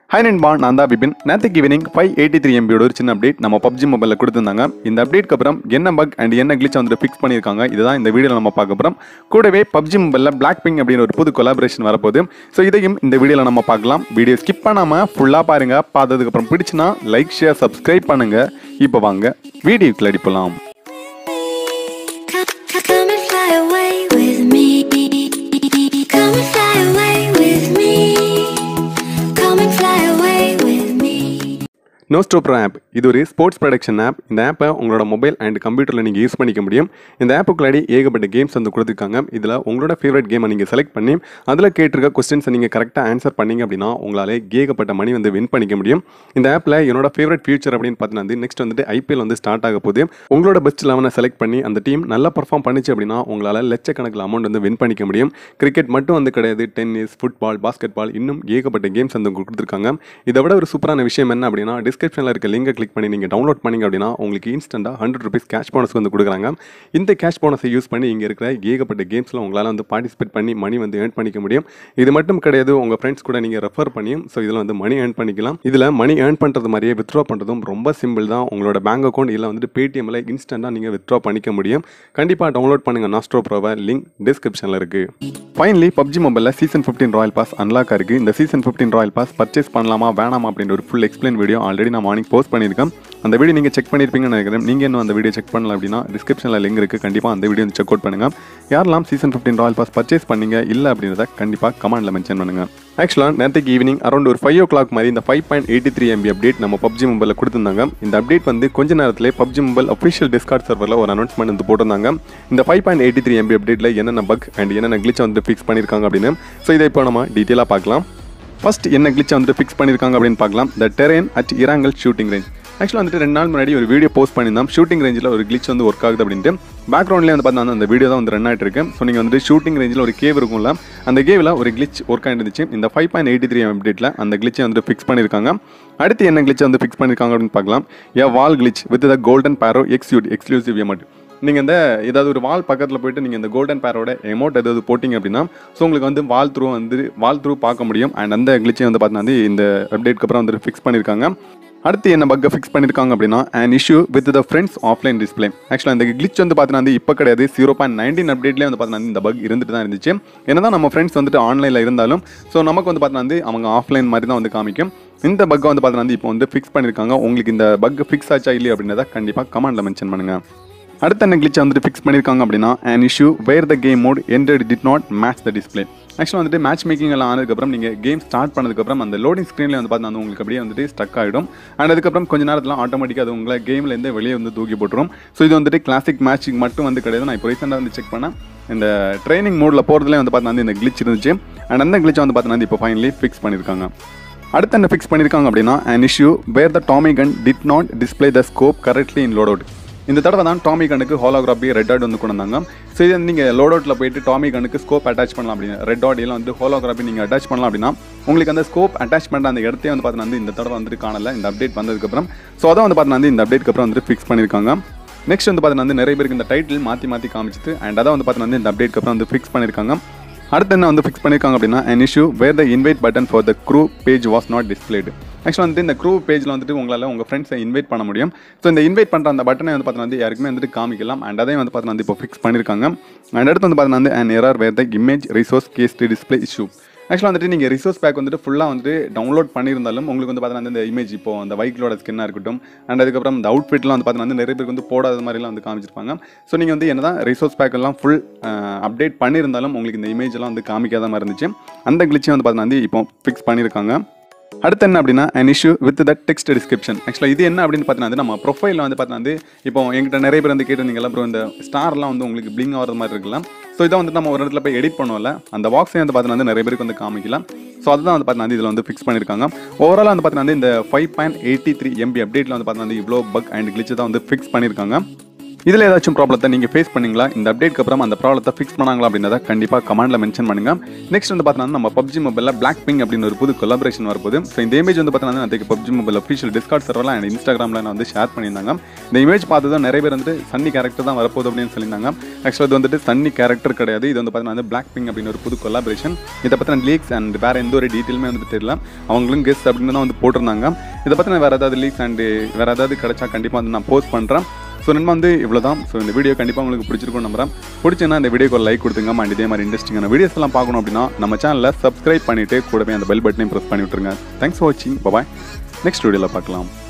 High நண்பா நான் தான் பிபின் நேற்றுக்கு ஈவினிங் ஃபைவ் எயிட்டி த்ரீ எம்பியோட ஒரு சின்ன அப்டேட் நம்ம பப்ஜி மொபைலில் கொடுத்துருந்தாங்க இந்த அப்டேட்க்கு அப்புறம் என்ன பக் அண்ட் என்ன கிளிச் வந்துட்டு ஃபிக்ஸ் பண்ணியிருக்காங்க இதுதான் இந்த வீடியோவில் நம்ம பார்க்க போகிறோம் கூடவே பப்ஜி மொபைலில் பிளாக் பிங் அப்படின்னு ஒரு புது கொலாபரேஷன் வரப்போகுது ஸோ இதையும் இந்த வீடியோவில் நம்ம பார்க்கலாம் வீடியோ ஸ்கிப் பண்ணாமல் ஃபுல்லாக பாருங்கள் பார்த்ததுக்கப்புறம் பிடிச்சினா லைக் ஷேர் சப்ஸ்கிரைப் பண்ணுங்கள் இப்போ வாங்க வீடியோக்குள்ள அடிப்பலாம் Come and fly away with me. Come and fly away with me. Come and fly away with me. No ஸ்டோப்ரோ ஆப் இது ஒரு ஸ்போர்ட்ஸ் ப்ரொடக்ஷன் ஆப் இந்த ஆப்பை உங்களோட மொபைல் அண்ட் கம்ப்யூட்டரில் நீங்கள் யூஸ் பண்ணிக்க முடியும் இந்த ஆப்புக்குள்ளாடி ஏகப்பட்ட கேம்ஸ் வந்து கொடுத்துருக்காங்க இதில் உங்களோட ஃபேவரட் கேமை நீங்கள் செலக்ட் பண்ணி அதில் கேட்டிருக்க கொஸ்டின்ஸை நீங்கள் கரெக்டாக ஆன்சர் பண்ணீங்க அப்படின்னா உங்களால் ஏகப்பட்ட மணி வந்து வின் பண்ணிக்க முடியும் இந்த ஆப்பில் என்னோட ஃபேவரட் ஃபியூச்சர் அப்படின்னு பார்த்தீங்கன்னா நெக்ஸ்ட் வந்துட்டு ஐபிஎல் வந்து ஸ்டார்ட் ஆக போகுது உங்களோட பெஸ்ட் லெவனை செலக்ட் பண்ணி அந்த டீம் நல்லா பர்ஃபார்ம் பண்ணிச்சு அப்படின்னா உங்களால் லட்சக்கணக்கில் அமௌண்ட் வந்து வின் பண்ணிக்க முடியும் கிரிக்கெட் மட்டும் வந்து கிடையாது டென்னிஸ் ஃபுட்பால் பாஸ்கெட் பால் இன்னும் ஏகப்பட்ட கேம்ஸ் வந்து உங்களுக்கு கொடுத்துருக்காங்க இதை விட ஒரு சூப்பரான விஷயம் என்ன அப்படின்னா டிஸ்கிரிப்ஷனில் இருக்க லிங்கை கிளிக் பண்ணி நீங்கள் டவுன்லோட் பண்ணீங்க அப்படின்னா உங்களுக்கு இன்ஸ்டண்ட்டாக ஹண்ட்ரட் ருபீஸ் கேஷ் போனஸ் வந்து கொடுக்குறாங்க இந்த கேஷ் போனஸை யூஸ் பண்ணி இங்கே இருக்கிற ஏகப்பட்ட கேம்ஸில் உங்களால் வந்து பார்ட்டிசிபேட் பண்ணி மணி வந்து ஏர்ன் பண்ணிக்க முடியும் இது மட்டும் கிடையாது உங்கள் ஃப்ரெண்ட்ஸ் கூட நீங்கள் ரெஃபர் பண்ணியும் ஸோ இதில் வந்து மணி ஏர்ன் பண்ணிக்கலாம் இதில் மணி ஏர்ன் பண்ணுறது மாதிரியே வித்ட்ரா பண்ணுறதும் ரொம்ப சிம்பிள் தான் உங்களோட பேங்க் அக்கௌண்ட் இல்லை வந்துட்டு பேடிஎம்மில் இன்ஸ்டண்ட்டாக நீங்கள் வித்ட்ரா பண்ணிக்க முடியும் கண்டிப்பாக டவுன்லோட் பண்ணுங்கள் நாஸ்ட்ரோ ப்ரோவை லிங்க் டிஸ்கிரிப்ஷனில் இருக்குது ஃபைனலி பப்ஜி மொபைலில் season fifteen royal pass unlock இருக்குது இந்த season fifteen royal pass purchase பண்ணலாமா வேணாமா அப்படின்ற ஒரு ஃபுல் எக்ஸ்பிளைன் வீடியோ ஆல்ரெடி நான் மார்னிங் போஸ்ட் பண்ணியிருக்கேன் அந்த வீடியோ நீங்கள் செக் பண்ணியிருப்பீங்கன்னு நினைக்கிறேன் நீங்கள் இன்னும் அந்த வீடியோ செக் பண்ணல அப்படின்னா டிஸ்கிரிப்ஷனில் லிங்க் இருக்குது கண்டிப்பாக அந்த வீடியோ செக் அவுட் பண்ணுங்கள் யாரெல்லாம் season fifteen royal pass purchase பண்ணீங்க இல்லை அப்படின்றத கண்டிப்பாக கமெண்ட்டில் மென்ஷன் பண்ணுங்கள் ஆக்சுவலாக நேற்றுக்கு ஈவினிங் அரௌண்ட் ஒரு ஃபைவ் ஓ கிளாக் மாதிரி இந்த five point eighty three M B நம்ம பப்ஜி மொபைலில் கொடுத்துருந்தாங்க இந்த அப்டேட் வந்து கொஞ்ச நேரத்திலே பப்ஜி மொபைல் அஃபிஷியல் டிஸ்கார்ட் சர்வரில் ஒரு அனௌன்ஸ்மெண்ட் வந்து போட்டிருந்தாங்க இந்த five point eighty three MB அப்டேட்டில் என்னென்ன பக் அண்ட் என்னென்ன கிளிச் வந்து ஃபிக்ஸ் பண்ணியிருக்காங்க அப்படின்னு ஸோ இதை இப்போ நம்ம டீட்டெயிலாக பார்க்கலாம் ஃபர்ஸ்ட் என்ன கிளிச் வந்துட்டு ஃபிக்ஸ் பண்ணியிருக்காங்க அப்படின்னு பார்க்கலாம் த டெரேன் அட் இராங்கல் ஷூட்டிங் ரேஞ்ச் ஆக்சுவலாக வந்துட்டு ரெண்டு நாள் முன்னாடி ஒரு வீடியோ போஸ்ட் பண்ணியிருந்தோம் ஷூட்டிங் ரேஞ்சில் ஒரு கிளிச் வந்து ஒர்க் ஆகுது அப்படின்ட்டு பேக்ரவுண்ட்லேயே வந்து பார்த்தா அந்த வீடியோ தான் வந்து ரன் ஆகிட்டு இருக்கு ஸோ நீங்கள் வந்துட்டு ஷூட்டிங் ரேஞ்சில் ஒரு கேவ் இருக்கும்ல அந்த கேவில் ஒரு கிளிச் ஒர்க் ஆகிட்டு இருந்துச்சு இந்த ஃபைவ் பாயிண்ட் எயிட்டி த்ரீ அப்டேட்டில் அந்த கிளிச்சை வந்து ஃபிக்ஸ் பண்ணியிருக்காங்க அடுத்து என்ன கிளிச்சை வந்து ஃபிக்ஸ் பண்ணியிருக்காங்க அப்படின்னு பார்க்கலாம் ஏ வால் கிளிச் வித் த கோல்டன் பேரோ எக்ஸ்யூட் எக்ஸ்க்ளூசிவ் எமௌண்ட் நீங்கள் இந்த ஏதாவது ஒரு வால் பக்கத்தில் போயிட்டு நீங்கள் இந்த கோல்டன் பேரோட எமௌண்ட் ஏதாவது போட்டிங்க அப்படின்னா ஸோ உங்களுக்கு வந்து வால் த்ரூ வந்து வால் த்ரூ பார்க்க முடியும் அண்ட் அந்த கிளிச்சை வந்து பார்த்தீங்கன்னா இந்த அப்டேட்க்கு அப்புறம் வந்து ஃபிக்ஸ் பண்ணியிருக்காங்க அடுத்து என்ன பக்கை ஃபிக்ஸ் பண்ணியிருக்காங்க அப்படின்னா and issue with the friends offline display ஆக்சுவலாக இந்த கிளிச் வந்து பார்த்தீங்கன்னா இப்போ கிடையாது ஜீரோ பாயிண்ட் நைன்டீன் அப்டேட்லேயே வந்து பார்த்தீங்கன்னா இந்த பக் இருந்துட்டு தான் இருந்துச்சு என்னதான் நம்ம ஃப்ரெண்ட்ஸ் வந்துட்டு ஆன்லைனில் இருந்தாலும் ஸோ நமக்கு வந்து பார்த்தீங்கன்னா அவங்க ஆஃப்லைன் மாதிரி தான் வந்து காமிக்கும் இந்த பக்கை வந்து பார்த்தீங்கன்னா இப்போ வந்து ஃபிக்ஸ் பண்ணியிருக்காங்க உங்களுக்கு இந்த பக் ஃபிக்ஸ் ஆச்சா இல்லையா அப்படின்றத கண்டிப்பாக கமெண்ட்டில் மென்ஷன் பண்ணுங்கள் அடுத்த என்ன கிளிச்சை வந்துட்டு ஃபிக்ஸ் பண்ணியிருக்காங்க அப்படின்னா and issue where the game mode enter did not match the display ஆக்சுவலாக வந்துட்டு மேட்ச் மேக்கிங் எல்லாம் ஆனதுக்கப்புறம் நீங்கள் கேம் ஸ்டார்ட் பண்ணதுக்கப்புறம் அந்த லோடிங் ஸ்க்ரீனில் வந்து பார்த்தா உங்களுக்கு அப்படியே வந்துட்டு ஸ்டக் ஆகிடும் அண்ட் அதுக்கப்புறம் கொஞ்ச நேரத்தில் ஆட்டோமேட்டிக்காக அது உங்களை கேமில் இருந்து வெளியே வந்து தூக்கி போட்டுரும் ஸோ இது வந்துட்டு கிளாசிக் மேட்சிங் மட்டும் வந்து கிடையாது நான் இப்போ ரீசெண்டாக வந்து செக் பண்ணேன் இந்த ட்ரைனிங் மோடில் போகிறதுலேயே வந்து பார்த்தா இந்த கிளிச் இருந்துச்சு அண்ட் அந்த கிளிச்சை வந்து பார்த்தீங்கன்னா இப்போ ஃபைனலி ஃபிக்ஸ் பண்ணியிருக்காங்க அடுத்து என்ன ஃபிக்ஸ் பண்ணியிருக்காங்க அப்படின்னா an issue where the Tommy gun did not display the scope correctly in loadout இந்த தடவை தான் டாமி கண்ணுக்கு ஹோலோகிராபி ரெட் டாட் வந்து கொண்டு வந்தாங்க ஸோ இது நீங்கள் லோட் அவுட்டில் போயிட்டு டாமி கண்ணுக்கு ஸ்கோப் அட்டாச் பண்ணலாம் அப்படின்னு ரெட் டாட் எல்லாம் வந்து ஹோலோகிராபி நீங்கள் அட்டாச் பண்ணலாம் அப்படின்னா உங்களுக்கு அந்த ஸ்கோப் அட்டாச் பண்ணுற அந்த இடத்தையே வந்து பார்த்தீங்கன்னா இந்த தடவை வந்துட்டு காணல இந்த அப்டேட் வந்ததுக்கப்புறம் ஸோ அதை வந்து பார்த்தீங்கன்னா இந்த அப்டேட்க்கு அப்புறம் வந்து ஃபிக்ஸ் பண்ணியிருக்காங்க நெக்ஸ்ட் வந்து பார்த்தீங்கன்னா வந்து நிறைய பேருக்கு இந்த டைட்டில் மாற்றி மாற்றி காமிச்சிட்டு அண்ட் அதை வந்து பார்த்தீங்கன்னா இந்த அப்டேட்க்கு அப்புறம் வந்து ஃபிக்ஸ் பண்ணியிருக்காங்க அடுத்து என்ன வந்து ஃபிக்ஸ் பண்ணியிருக்காங்க அப்படின்னா an issue where the invite button for the crew page was not displayed ஆக்சுவலாக வந்துட்டு இந்த க்ரூ பேஜில் வந்துட்டு உங்களால் உங்கள் ஃப்ரெண்ட்ஸை இன்வைட் பண்ண முடியும் ஸோ இந்த இன்வைட் பண்ணுற அந்த பட்டனை வந்து பார்த்தீங்கன்னா வந்து யாருக்குமே வந்துட்டு காமிக்கலாம் அண்ட் அதையும் வந்து பார்த்தீங்கன்னா இப்போ ஃபிக்ஸ் பண்ணியிருக்காங்க அண்ட் அடுத்து வந்து பார்த்தீங்கன்னா வந்து an error where the image resource cache display issue ஆக்சுவலாக வந்துட்டு நீங்கள் ரிசோர்ஸ் பேக் வந்துட்டு ஃபுல்லாக வந்துட்டு டவுன்லோட் பண்ணியிருந்தாலும் உங்களுக்கு வந்து பார்த்தீங்கன்னா இந்த இமேஜ் இப்போ அந்த வைக்கிளோட ஸ்கின்னாக இருக்கட்டும் அண்ட் அதுக்கப்புறம் இந்த அவுட்ஃபிட்லாம் வந்து பார்த்தீங்கன்னா வந்து நிறைய பேருக்கு வந்து போடாத மாதிரிலாம் வந்து காமிச்சிருப்பாங்க ஸோ நீங்கள் வந்து என்ன தான் ரிசோர்ஸ் பேக் எல்லாம் ஃபுல் அப்டேட் பண்ணியிருந்தாலும் உங்களுக்கு இந்த இமேஜ் எல்லாம் வந்து காமிக்காத மாதிரி இருந்துச்சு அந்த கிளிச்சையும் வந்து பார்த்தீங்கன்னா வந்து இப்போ ஃபிக்ஸ் பண்ணியிருக்காங்க அடுத்து என்ன அப்படின்னா an issue with the text description ஆக்சுவலாக இது என்ன அப்படின்னு பார்த்தீங்கன்னா நம்ம ப்ரொஃபைலில் வந்து பார்த்தீங்கன்னா இப்போ எங்கிட்ட நிறைய பேர் வந்து கேட்டிருந்தீங்களா அப்புறம் இந்த ஸ்டார்லாம் வந்து உங்களுக்கு பிளிங் ஆகிற மாதிரி இருக்கலாம் ஸோ இதை வந்து நம்ம ஒரு இடத்துல போய் எடிட் பண்ணுவோம்ல அந்த பாக்ஸை வந்து பார்த்தீங்கன்னா வந்து நிறைய பேருக்கு வந்து காமிக்கலாம் ஸோ அதுதான் வந்து பார்த்தீங்கன்னா இதில் வந்து ஃபிக்ஸ் பண்ணியிருக்காங்க ஓவரால் வந்து பார்த்தீங்கன்னா இந்த five point eighty three MB அப்டேட்டில் வந்து பார்த்தீங்கன்னா இவ்வளோ பக் அண்ட் கிளிச்சு தான் வந்து ஃபிக்ஸ் பண்ணியிருக்காங்க இதில் ஏதாச்சும் ப்ராப்ளத்தை நீங்கள் ஃபேஸ் பண்ணீங்களா இந்த அப்டேட்க்கு அப்புறம் அந்த ப்ராப்ளத்தை ஃபிக்ஸ் பண்ணாங்களா அப்படின்றத கண்டிப்பாக கமெண்ட்டில் மென்ஷன் பண்ணுங்க நெக்ஸ்ட் வந்து பார்த்தீங்கன்னா நம்ம பப்ஜி மொபைலில் பிளாக் பிங் அப்படின்னு ஒரு புது கொலாபரேஷன் வரப்போகுது ஸோ இந்த இமேஜ் வந்து பார்த்தீங்கன்னா அதுக்கு பப்ஜி மொபைல் அஃபிஷியல் டிஸ்கார்ட் சர்வரில் அண்ட் இன்ஸ்டாகிராமில் நான் வந்து ஷேர் பண்ணியிருந்தாங்க இந்த இமேஜ் பார்த்ததும் நிறைய பேர் வந்து சன்னி கேரக்டர் தான் வரப்போகுது அப்படின்னு சொல்லியிருந்தாங்க ஆக்சுவலாக இது வந்துட்டு சன்னி கேரக்டர் கிடையாது இது வந்து பார்த்தீங்கன்னா வந்து பிளாக் பிங் அப்படின்னு ஒரு புது கொலாபரேஷன் இதை பற்றின லீக்ஸ் அண்ட் வேறு எந்த ஒரு டீட்டெயிலுமே வந்துட்டு தெரியல அவங்களும் கெஸ்ட் அப்படின்னு தான் வந்து போட்டிருந்தாங்க இதை பற்றின வேறு ஏதாவது லீக்ஸ் அண்ட் வேறு ஏதாவது கிடைச்சா கண்டிப்பாக வந்து நான் போஸ்ட் பண்ணுறேன் ஸோ நண்பா வந்து இவ்வளோ தான் ஸோ இந்த வீடியோ கண்டிப்பாக உங்களுக்கு பிடிச்சிருக்கும் நம்புறேன் பிடிச்சுன்னா இந்த வீடியோக்கு ஒரு லைக் கொடுத்துங்க அண்ட் இதே மாதிரி இன்ட்ரெஸ்டிங்கான வீடியோஸ் எல்லாம் பார்க்கணும் அப்படின்னா நம்ம சேனலில் சப்ஸ்கிரைப் பண்ணிவிட்டு கூடவே அந்த பெல் பட்டனையும் ப்ரெஸ் பண்ணி விட்டுருங்க தேங்க்ஸ் ஃபார் வாட்சிங் பாய் நெக்ஸ்ட் வீடியோவில் பார்க்கலாம்